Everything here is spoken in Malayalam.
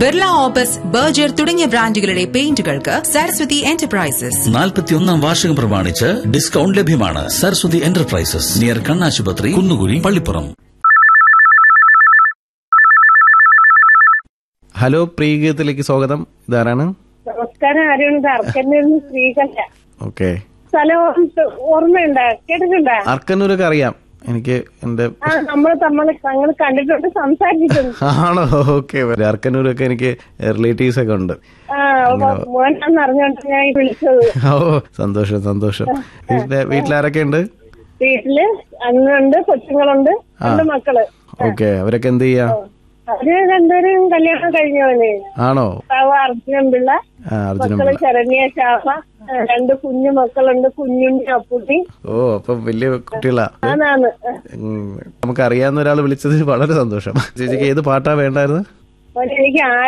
ബിർള ഓപ്പസ് ബർജർ തുടങ്ങിയ ബ്രാൻഡുകളുടെ പെയിന്റുകൾക്ക് സരസ്വതി എന്റർപ്രൈസസ് നാൽപ്പത്തിയൊന്നാം വാർഷികം പ്രമാണിച്ച് ഡിസ്കൗണ്ട് ലഭ്യമാണ് സരസ്വതി എന്റർപ്രൈസസ് നിയർ കണ്ണാശുപത്രി കുന്നുകുഴി പള്ളിപ്പുറം ഹലോ പ്രീഗീതത്തിലേക്ക് സ്വാഗതം ഇതാരാണ് നമസ്കാരം അരുൺ അർക്കന്നൂരിന് ശ്രീകണ്ഠ ഓക്കെ സ്ഥലം ഓർമ്മ- ഓർമ്മയുണ്ടോ കേട്ടിട്ടുണ്ടോ അർക്കന്നൂരൊക്കെ അറിയാം എനിക്ക് എന്റെ ആ നമ്മൾ തമ്മിൽ തങ്ങൾ കണ്ടിട്ടുണ്ട് സംസാരിച്ചിട്ടുണ്ട് ആണോ ഓക്കെ അർക്കന്നൂരൊക്കെ എനിക്ക് റിലേറ്റീവ്സ് ഒക്കെ ഉണ്ട് ആ അപ്പൊ മോനാന്ന് അറിഞ്ഞോണ്ട് ഞാൻ ഈ വിളിച്ചത് ഓ സന്തോഷം സന്തോഷം വീട്ടിലെ വീട്ടിലാരൊക്കെ ഉണ്ട് വീട്ടില് അന്നുണ്ട് കൊച്ചുങ്ങളുണ്ട് രണ്ട് മക്കള് ഓക്കെ അവരൊക്കെ എന്ത് ചെയ്യാ അവര് രണ്ടുപേരും കല്യാണം കഴിഞ്ഞവന് ആണോ ഭർത്താവ് അർജുനൻ പിള്ള ആ അർജുനൻ മക്കള് പിള്ള. ശരണ്യ ശാഖ രണ്ട് കുഞ്ഞു മക്കളുണ്ട് കുഞ്ഞുണ്ണി അപ്പുട്ടി ഓ അപ്പൊ വലിയ കുട്ടികളാ ആണാണ് ഉം, നമുക്ക് അറിയാവുന്ന ഒരാൾ വിളിച്ചത് വളരെ സന്തോഷം ചേച്ചിക്ക് ഏത് പാട്ടാ വേണ്ടായിരുന്നു എനിക്ക്